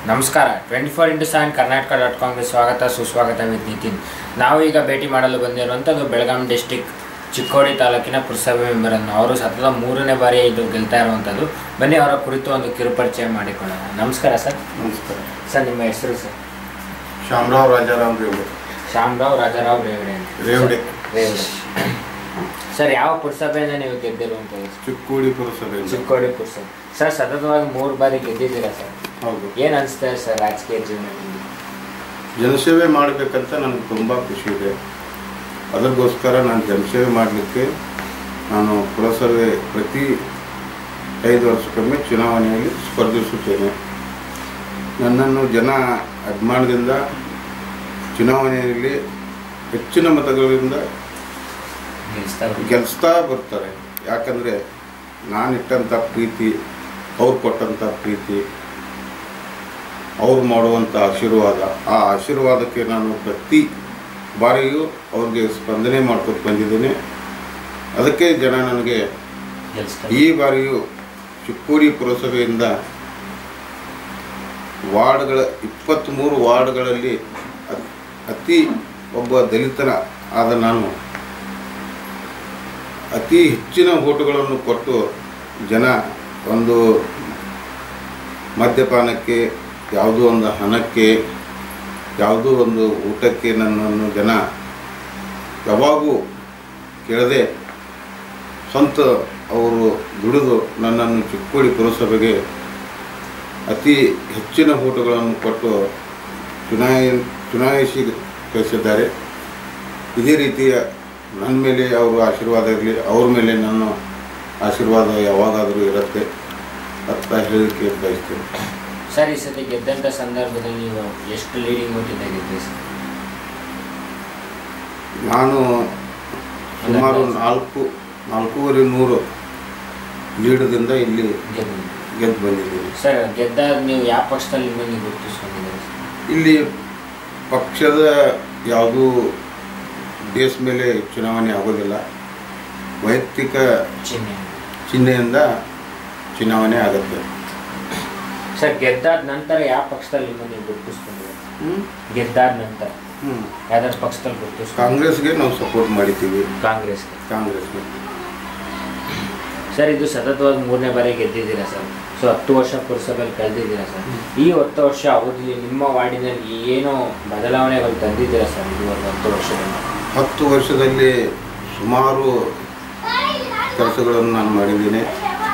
ನಮಸ್ಕಾರ twenty four into seven Karnataka dot ಕಾಮ್ಗೆ ಸ್ವಾಗತ ಸುಸ್ವಾಗತ ವಿತ್ ನಿತಿನ್ ನಾವು ಈಗ ಭೇಟಿ ಮಾಡಲು ಬಂದಿರುವಂಥದ್ದು ಬೆಳಗಾಂ ಡಿಸ್ಟಿಕ್ ಚಿಕ್ಕೋಡಿ ತಾಲೂಕಿನ ಪುರಸಭೆ ಮೆಂಬರನ್ನು ಅವರು ಸತತ ಮೂರನೇ ಬಾರಿ ಇದು ಗೆಲ್ತಾ ಇರುವಂಥದ್ದು ಬನ್ನಿ ಅವರ ಕುರಿತು ಒಂದು ಕಿರುಪರಿಚಯ ಮಾಡಿಕೊಳ್ಳೋಣ ನಮಸ್ಕಾರ ಸರ್ ನಮಸ್ಕಾರ ಸರ್ ನಿಮ್ಮ ಹೆಸರು ಸರ್ ಶಾಮರಾವ್ ರಾಜಾರಾಮ್ ರೇವಡೆ ಶ್ಯಾಮರಾವ್ ರಾಜಾರಾವ್ ರೇವಡೆ ಅಂತ ರೇವಡೆ ರೇವಡೆ ಸರ್ ಯಾವ ಪುರಸಭೆಯಿಂದ ನೀವು ಗೆದ್ದಿರುವಂಥದ್ದು ಚಿಕ್ಕೋಡಿ ಪುರಸಭೆಯಿಂದ ಚಿಕ್ಕೋಡಿ ಪುರಸಭೆ ಸರ್ ಸತತವಾಗಿ ಮೂರು ಬಾರಿ ಗೆದ್ದಿದ್ದೀರಾ ಸರ್ ಹೌದು ಏನು ಅನಿಸ್ತಾ ಇದೆ ಸರ್ ರಾಜಕೀಯ ಜೀವನ ನಿಮಗೆ ಜನಸೇವೆ ಮಾಡಬೇಕಂತ ನನಗೆ ತುಂಬ ಖುಷಿ ಇದೆ ಅದಕ್ಕೋಸ್ಕರ ನಾನು ಜನಸೇವೆ ಮಾಡಲಿಕ್ಕೆ ನಾನು ಪುರಸಭೆ ಪ್ರತಿ ಐದು ವರ್ಷಕ್ಕೊಮ್ಮೆ ಚುನಾವಣೆಯಲ್ಲಿ ಸ್ಪರ್ಧಿಸುತ್ತೇನೆ ನನ್ನನ್ನು ಜನ ಅಭಿಮಾನದಿಂದ ಚುನಾವಣೆಯಲ್ಲಿ ಹೆಚ್ಚಿನ ಮತಗಳಿಂದ ಗೆಲ್ಸ್ತಾ ಹೋಗಿ. ಗೆಲ್ಲಿಸ್ತಾ ಬರ್ತಾರೆ ಯಾಕಂದರೆ ನಾನಿಟ್ಟಂಥ ಪ್ರೀತಿ ಅವ್ರು ಕೊಟ್ಟಂಥ ಪ್ರೀತಿ ಅವ್ರು ಮಾಡುವಂಥ ಆಶೀರ್ವಾದ ಆ ಆಶೀರ್ವಾದಕ್ಕೆ ನಾನು ಪ್ರತಿ ಬಾರಿಯೂ ಅವ್ರಿಗೆ ಸ್ಪಂದನೆ ಮಾಡ್ಕೊತ ಬಂದಿದ್ದೇನೆ ಅದಕ್ಕೆ ಜನ ನನಗೆ ಗೆಲ್ಸ್ತಾ ಈ ಬಾರಿಯೂ ಚಿಕ್ಕೋಡಿ ಪುರಸಭೆಯಿಂದ ವಾರ್ಡ್ಗಳ ಇಪ್ಪತ್ತ್ಮೂರು ವಾರ್ಡ್ಗಳಲ್ಲಿ ಅತ್- ಅತಿ ಒಬ್ಬ ದಲಿತನ ಆದ ನಾನು ಅತಿ ಹೆಚ್ಚಿನ ಓಟುಗಳನ್ನು ಕೊಟ್ಟು ಜನ ಒಂದು ಮದ್ಯಪಾನಕ್ಕೆ ಯಾವುದೋ ಒಂದು ಹಣಕ್ಕೆ ಯಾವುದೋ ಒಂದು ಊಟಕ್ಕೆ ನನ್ನನ್ನು ಜನ ಯಾವಾಗೂ ಕೇಳದೆ ಸ್ವಂತ ಅವರು ದುಡಿದು ನನ್ನನ್ನು ಚಿಕ್ಕೋಡಿ ಪುರಸಭೆಗೆ ಅತಿ ಹೆಚ್ಚಿನ ಓಟುಗಳನ್ನು ಕೊಟ್ಟು ಚುನಾಯ ಚುನಾಯಿಸಿ ಕಳಿಸಿದ್ದಾರೆ ಇದೇ ರೀತಿಯ ನನ್ನ ಮೇಲೆ ಅವರು ಆಶೀರ್ವಾದ ಇರಲಿ ಅವ್ರ ಮೇಲೆ ನನ್ನ ಆಶೀರ್ವಾದ ಯಾವಾಗಾದರೂ ಇರುತ್ತೆ ಅಂತ ಹೇಳಲಿಕ್ಕೆ ಬಯಸ್ತೇನೆ ಸರ್ ಈ ಸತಿ ಗೆದ್ದಂಥ ಸಂದರ್ಭದಲ್ಲಿ ನೀವು ಎಷ್ಟು ಲೀಡಿಂಗ್ ಓಟಿಂದ ಗೆದ್ರಿ ಸರ್ ನಾನು ಸುಮಾರು ನಾಲ್ಕು ನಾಲ್ಕೂವರೆ ನೂರು ಲೀಡದಿಂದ ಇಲ್ಲಿ ಗೆದ್ದು ಗೆದ್ದು ಬಂದಿದ್ದೀನಿ ಸರ್ ಗೆದ್ದಾಗ ನೀವು ಯಾವ ಪಕ್ಷದಲ್ಲಿ ನಿಮ್ಮನ್ನು ಗುರುತಿಸ್ಕೊಂಡಿದ್ದೀರಿ ಸರ್? ಇಲ್ಲಿ ಪಕ್ಷದ ಯಾವುದೂ ಬೇಸ್ ಮೇಲೆ ಚುನಾವಣೆ ಆಗೋದಿಲ್ಲ ವೈಯಕ್ತಿಕ ಚಿಹ್ನೆ ಚಿಹ್ನೆಯಿಂದ ಚುನಾವಣೆ ಆಗುತ್ತೆ ಸರ್ ಗೆದ್ದಾದ ನಂತರ ಯಾವ ಪಕ್ಷದಲ್ಲಿ ನಿಮ್ಮನ್ನು ನೀವು ಗುರುತಿಸ್ಕೊಂಡಿದ್ದೀರಿ ಗೆದ್ದಾದ ನಂತರ ಹ್ಞೂ ಯಾವ್ದಾದ್ರು ಪಕ್ಷದಲ್ಲಿ ಗುರುತಿಸ್ಕೊಂಡು ಕಾಂಗ್ರೆಸ್ಗೆ ನಾವು ಸಪೋರ್ಟ್ ಮಾಡಿದ್ದೀವಿ ಕಾಂಗ್ರೆಸ್ಗೆ ಕಾಂಗ್ರೆಸ್ಗೆ ಸರ್ ಇದು ಸತತವಾಗಿ ಮೂರನೇ ಬಾರಿ ಗೆದ್ದಿದ್ದೀರಾ ಸರ್ ಸೊ ಹತ್ತು ವರ್ಷ ಪುರಸಭೆಯಲ್ಲಿ ಕಳೆದಿದ್ದೀರಾ ಸರ್ ಈ ಹತ್ತು ವರ್ಷ ಅವಧಿಯಲ್ಲಿ ನಿಮ್ಮ ವಾರ್ಡಿನಲ್ಲಿ ಏನೋ ಬದಲಾವಣೆಗಳು ತಂದಿದ್ದೀರಾ ಸರ್ ಇದುವರೆಗೂ ಹತ್ತು ವರ್ಷದಲ್ಲಿ ಹತ್ತು ವರ್ಷದಲ್ಲಿ ಸುಮಾರು ಕೆಲಸಗಳನ್ನು ನಾನು ಮಾಡಿದ್ದೀನಿ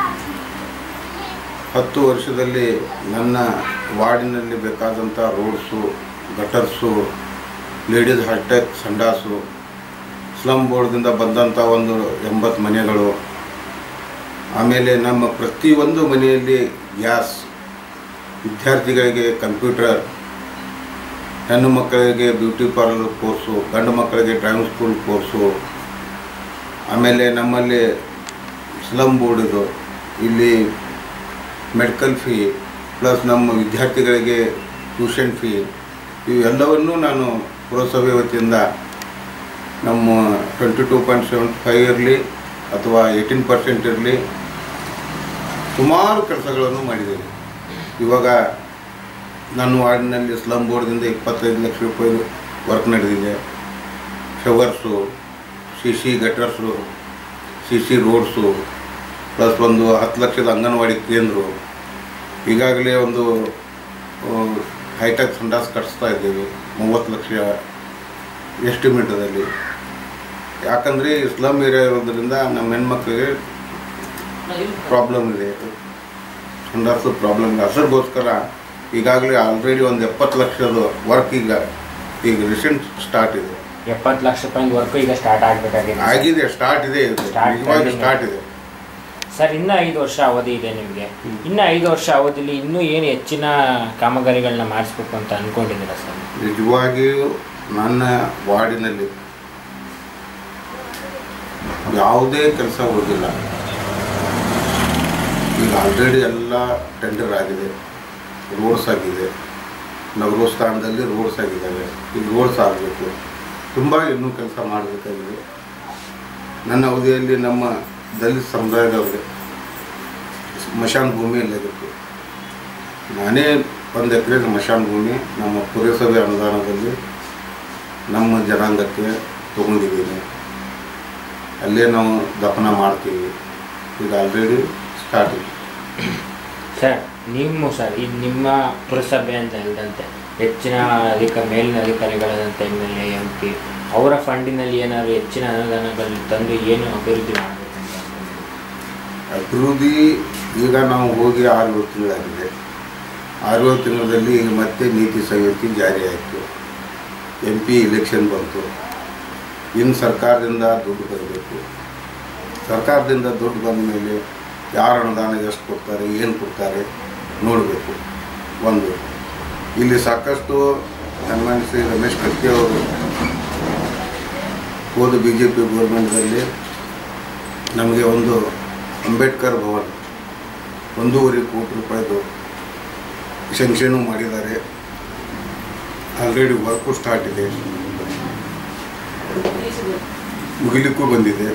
ಹತ್ತು ವರ್ಷದಲ್ಲಿ ನನ್ನ ವಾರ್ಡಿನಲ್ಲಿ ಬೇಕಾದಂಥ ರೋಡ್ಸು ಗಟರ್ಸು ಲೇಡೀಸ್ ಹೈಟೆಕ್ ಸಂಡಾಸು ಸ್ಲಮ್ ಬೋರ್ಡ್ದಿಂದ ಬಂದಂಥ ಒಂದು ಎಂಬತ್ತು ಮನೆಗಳು ಆಮೇಲೆ ನಮ್ಮ ಪ್ರತಿಯೊಂದು ಮನೆಯಲ್ಲಿ ಗ್ಯಾಸ್ ವಿದ್ಯಾರ್ಥಿಗಳಿಗೆ ಕಂಪ್ಯೂಟರ್ ಹೆಣ್ಣು ಮಕ್ಕಳಿಗೆ ಬ್ಯೂಟಿ ಪಾರ್ಲರ್ ಕೋರ್ಸು ಗಂಡು ಮಕ್ಕಳಿಗೆ ಡ್ರೈವಿಂಗ್ ಸ್ಕೂಲ್ ಕೋರ್ಸು ಆಮೇಲೆ ನಮ್ಮಲ್ಲಿ ಸ್ಲಮ್ ಬೋರ್ಡ್ ಇದು ಇಲ್ಲಿ ಮೆಡಿಕಲ್ ಫೀ ಪ್ಲಸ್ ನಮ್ಮ ವಿದ್ಯಾರ್ಥಿಗಳಿಗೆ ಟ್ಯೂಷನ್ ಫೀ ಇವೆಲ್ಲವನ್ನೂ ನಾನು ಪುರಸಭೆ ವತಿಯಿಂದ ನಮ್ಮ twenty two point seven five ಇರಲಿ ಅಥವಾ ಏಯ್ಟೀನ್ ಪರ್ಸೆಂಟ್ ಇರಲಿ ಸುಮಾರು ಕೆಲಸಗಳನ್ನು ಮಾಡಿದ್ದೇನೆ ಇವಾಗ ನನ್ನ ವಾರ್ಡಿನಲ್ಲಿ ಸ್ಲಮ್ ಬೋರ್ಡ್ದಿಂದ ಇಪ್ಪತ್ತೈದು ಲಕ್ಷ ರೂಪಾಯಿ ವರ್ಕ್ ನಡೆದಿದೆ showers C C gutters C C roads plus ಒಂದು ಹತ್ತು ಲಕ್ಷದ ಅಂಗನವಾಡಿ ಕೇಂದ್ರ ಈಗಾಗಲೇ ಒಂದು ಹೈಟೆಕ್ ಸಂಡಾಸ್ ಕಟ್ಸ್ತಾ ಇದ್ದೀವಿ ಮೂವತ್ತು ಲಕ್ಷ ಎಸ್ಟಿಮೇಟದಲ್ಲಿ ಯಾಕಂದರೆ ಸ್ಲಮ್ ಏರಿಯಾ ಇರೋದ್ರಿಂದ ನಮ್ಮ ಹೆಣ್ಮಕ್ಳಿಗೆ ಪ್ರಾಬ್ಲಮ್ ಇದೆ ಸಂಡಾಸು ಪ್ರಾಬ್ಲಮ್ ಇದೆ ಅದಕ್ಕೋಸ್ಕರ ಈಗಾಗಲೇ ಆಲ್ರೆಡಿ ಒಂದು ಎಪ್ಪತ್ತು ಲಕ್ಷದ ವರ್ಕ್ ಈಗ ಈಗ ರೀಸೆಂಟ್ ಸ್ಟಾರ್ಟ್ ಇದೆ ಎಪ್ಪತ್ತು ಲಕ್ಷ ರೂಪಾಯಿ ವರ್ಕು ಈಗ ಸ್ಟಾರ್ಟ್ ಆಗಬೇಕಾಗಿದೆ ಆಗಿದೆ ಸ್ಟಾರ್ಟ್ ಇದೆ ಇದು. Start ನಿಜವಾಗಿ ಆಗಿದೆ. ಸ್ಟಾರ್ಟ್ ಇದೆ ಸರ್ ಇನ್ನೂ ಐದು ವರ್ಷ ಅವಧಿ ಇದೆ ನಿಮಗೆ ಹ್ಮ್. ಇನ್ನು ಐದು ವರ್ಷ ಅವಧಿಲಿ ಇನ್ನೂ ಏನು ಹೆಚ್ಚಿನ ಕಾಮಗಾರಿಗಳನ್ನ ಮಾಡಿಸ್ಬೇಕು ಅಂತ ಅಂದ್ಕೊಂಡಿದ್ದೀರಾ ಸರ್ ನಿಜವಾಗಿಯೂ ನನ್ನ ವಾರ್ಡಿನಲ್ಲಿ ಯಾವುದೇ ಕೆಲಸ ಉಳಿದಿಲ್ಲ ಈಗ ಆಲ್ರೆಡಿ ಎಲ್ಲ ಟೆಂಡರ್ ಆಗಿದೆ ರೋಡ್ಸ್ ಆಗಿದೆ ನಗರ ಸ್ಥಾನದಲ್ಲಿ ರೋಡ್ಸ್ ಆಗಿದ್ದಾವೆ ಈಗ ರೋಡ್ಸ್ ಆಗಬೇಕು ತುಂಬ ಇನ್ನೂ ಕೆಲಸ ಮಾಡಬೇಕಾಗಿದೆ ನನ್ನ ಅವಧಿಯಲ್ಲಿ ನಮ್ಮ ದಲಿತ ಸಮುದಾಯದವ್ರಿಗೆ ಸ್ಮಶಾನ ಭೂಮಿ ಇಲ್ಲಬೇಕು ನಾನೇ ಒಂದು ಎಕರೆ ಸ್ಮಶಾನ ಭೂಮಿ ನಮ್ಮ ಪುರಸಭೆ ಅನುದಾನದಲ್ಲಿ ನಮ್ಮ ಜನಾಂಗಕ್ಕೆ ತೊಗೊಂಡಿದ್ದೀನಿ ಅಲ್ಲೇ ನಾವು ದಫನ ಮಾಡ್ತೀವಿ ಈಗ ಆಲ್ರೆಡಿ ಸ್ಟಾರ್ಟ್ ಇದೆ ಸರ್ ನಿಮ್ಮ ಸರ್ ಈ ನಿಮ್ಮ ಪುರಸಭೆ ಅಂತ ಹೇಳಿದಂತೆ ಹೆಚ್ಚಿನ ಅಧಿಕ ಮೇಲಿನ ಅಧಿಕಾರಿಗಳಾದಂಥ M L A M P ಅವರ ಫಂಡಿನಲ್ಲಿ ಏನಾದ್ರು ಹೆಚ್ಚಿನ ಅನುದಾನಗಳಲ್ಲಿ ತಂದು ಏನು ಅಭಿವೃದ್ಧಿ ಮಾಡಬೇಕಂತ ಅಭಿವೃದ್ಧಿ ಈಗ ನಾವು ಹೋಗಿ ಆರು ಏಳು ತಿಂಗಳಾಗಿದೆ ಆರು ಏಳು ತಿಂಗಳಲ್ಲಿ ಈಗ ಮತ್ತೆ ನೀತಿ ಸಂಹಿತೆ ಜಾರಿ ಆಯಿತು ಎಂ ಪಿ ಇಲೆಕ್ಷನ್ ಬಂತು ಇನ್ನು ಸರ್ಕಾರದಿಂದ ದುಡ್ಡು ಬರಬೇಕು ಸರ್ಕಾರದಿಂದ ದುಡ್ಡು ಬಂದ ಮೇಲೆ ಯಾರು ಅನುದಾನ ಎಷ್ಟು ಕೊಡ್ತಾರೆ ಏನು ಕೊಡ್ತಾರೆ ನೋಡಬೇಕು ಒಂದು ಇಲ್ಲಿ ಸಾಕಷ್ಟು ಸನ್ಮಾನ್ಯ ಶ್ರೀ ರಮೇಶ್ ಕತ್ತಿ ಅವರು ಹೋದ ಬಿ ಜೆ ಪಿ ಗೌರ್ಮೆಂಟ್ದಲ್ಲಿ ನಮಗೆ ಒಂದು ಅಂಬೇಡ್ಕರ್ ಭವನ್ ಒಂದೂವರೆ ಕೋಟಿ ರೂಪಾಯಿದು ಶಂಕ್ಷನು ಮಾಡಿದ್ದಾರೆ ಆಲ್ರೆಡಿ ವರ್ಕು ಸ್ಟಾರ್ಟ್ ಇದೆ ಮುಗಿಲಿಕ್ಕೂ ಬಂದಿದೆ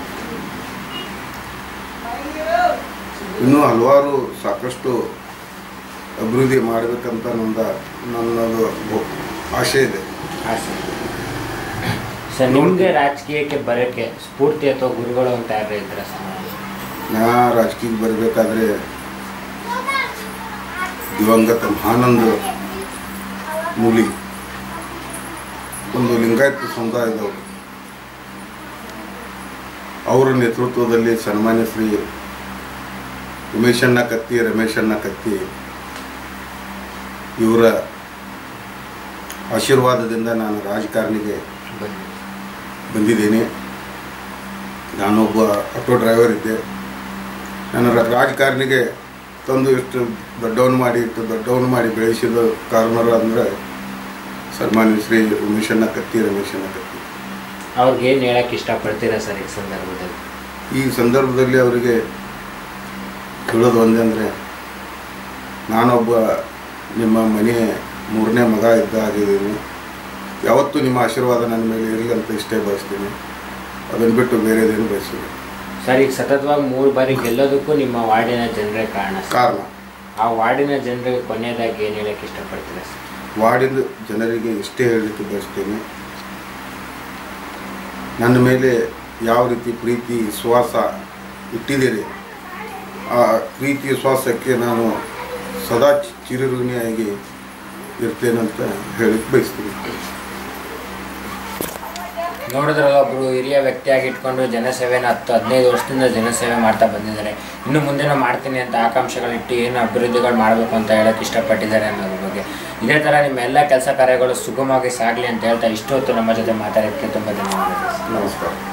ಇನ್ನೂ ಹಲವಾರು ಸಾಕಷ್ಟು ಅಭಿವೃದ್ಧಿ ಮಾಡಬೇಕಂತ ನಂದ ನನ್ನದು ಗೊ- ಆಸೆ ಇದೆ ಹಾಂ ಸರ್ ಸರ್ ನಿಮಗೆ ರಾಜಕೀಯಕ್ಕೆ ಬರೋಕ್ಕೆ ಸ್ಫೂರ್ತಿ ಅಥವಾ ಗುರುಗಳು ಅಂತ ಯಾರು ಇದ್ರ ಸರ್ ನಾ ರಾಜಕೀಯಕ್ಕೆ ಬರಬೇಕಾದ್ರೆ ದಿವಂಗತ ಮಹಾನಂದ ಮೂಲಿ ಒಂದು ಲಿಂಗಾಯತ ಸಮುದಾಯದವರು ಅವರ ನೇತೃತ್ವದಲ್ಲಿ ಸನ್ಮಾನ್ಯ ಶ್ರೀ ಉಮೇಶಣ್ಣ ಕತ್ತಿ ರಮೇಶಣ್ಣ ಕತ್ತಿ ಇವರ ಆಶೀರ್ವಾದದಿಂದ ನಾನು ರಾಜಕಾರಣಿಗೆ ಬನ್ನಿ ಬಂದಿದ್ದೇನೆ ನಾನೊಬ್ಬ ಆಟೋ ಡ್ರೈವರ್ ಇದ್ದೆ ನನ್ನ ರ- ರಾಜಕಾರಣಿಗೆ ತಂದು ಇಷ್ಟು ದೊಡ್ಡವನು ಮಾಡಿ ಇಷ್ಟು ದೊಡ್ಡವನು ಮಾಡಿ ಬೆಳೆಸಿದ ಕಾರಣರು ಅಂದರೆ ಸನ್ಮಾನ್ಯ ಶ್ರೀ ಉಮೇಶಣ್ಣ ಕತ್ತಿ ರಮೇಶಣ್ಣ ಕತ್ತಿ ಅವ್ರಿಗೆ ಏನು ಹೇಳಕ್ಕೆ ಇಷ್ಟಪಡ್ತೀರಾ ಸರ್ ಈ ಸಂದರ್ಭದಲ್ಲಿ ಈ ಸಂದರ್ಭದಲ್ಲಿ ಅವರಿಗೆ ಹೇಳೋದು ಒಂದೇ ಅಂದರೆ ನಾನೊಬ್ಬ ನಿಮ್ಮ ಮನೆ ಮೂರನೇ ಮಗ ಇದ್ದ ಆಗಿದ್ದೀನಿ ಯಾವತ್ತೂ ನಿಮ್ಮ ಆಶೀರ್ವಾದ ನನ್ನ ಮೇಲೆ ಇರಲಿ ಅಂತ ಇಷ್ಟೇ ಬಯಸ್ತೀನಿ ಅದನ್ನು ಬಿಟ್ಟು ಬೇರೆದೇನು ಬಯಸಿಲ್ಲ ಸರ್ ಈಗ ಸತತವಾಗಿ ಮೂರು ಬಾರಿ ಗೆಲ್ಲೋದಕ್ಕೂ ನಿಮ್ಮ ವಾರ್ಡಿನ ಜನರೇ ಕಾರಣ ಸರ್ ಕಾರಣ ಆ ವಾರ್ಡಿನ ಜನರಿಗೆ ಕೊನೆಯದಾಗಿ ಏನು ಹೇಳಕ್ಕೆ ಇಷ್ಟಪಡ್ತೀರಾ ಸರ್ ವಾರ್ಡಿನ ಜನರಿಗೆ ಇಷ್ಟೇ ಹೇಳಲಿಕ್ಕೆ ಬಯಸ್ತೇನೆ ನನ್ನ ಮೇಲೆ ಯಾವ ರೀತಿ ಪ್ರೀತಿ ವಿಶ್ವಾಸ ಇಟ್ಟಿದ್ದೀರಿ ಆ ಪ್ರೀತಿ ವಿಶ್ವಾಸಕ್ಕೆ ನಾನು ಸದಾ ಚಿರಋಣಿಯಾಗಿ ಇರ್ತೇನಂತ ಹೇಳಕ್ಕೆ ಬಯಸ್ತೀನಿ ನೋಡಿದ್ರಲ್ಲ ಒಬ್ರು ಹಿರಿಯ ವ್ಯಕ್ತಿಯಾಗಿ ಇಟ್ಕೊಂಡು ಜನಸೇವೆನ ಹತ್ತು ಹದಿನೈದು ವರ್ಷದಿಂದ ಜನಸೇವೆ ಮಾಡ್ತಾ ಬಂದಿದ್ದಾರೆ ಇನ್ನು ಮುಂದೆನೂ ಮಾಡ್ತೀನಿ ಅಂತ ಆಕಾಂಕ್ಷೆಗಳಿಟ್ಟು ಏನು ಅಭಿವೃದ್ಧಿಗಳು ಮಾಡಬೇಕು ಅಂತ ಹೇಳಕ್ಕೆ ಇಷ್ಟಪಟ್ಟಿದ್ದಾರೆ ಅನ್ನೋದ್ರ ಬಗ್ಗೆ ಇದೇ ಥರ ನಿಮ್ಮ ಎಲ್ಲ ಕೆಲಸ ಕಾರ್ಯಗಳು ಸುಗಮವಾಗಿ ಸಾಗಲಿ ಅಂತ ಹೇಳ್ತಾ ಇಷ್ಟೊತ್ತು ನಮ್ಮ ಜೊತೆ ಮಾತಾಡೋದಕ್ಕೆ ತುಂಬ ಧನ್ಯವಾದಗಳು ನಮಸ್ಕಾರ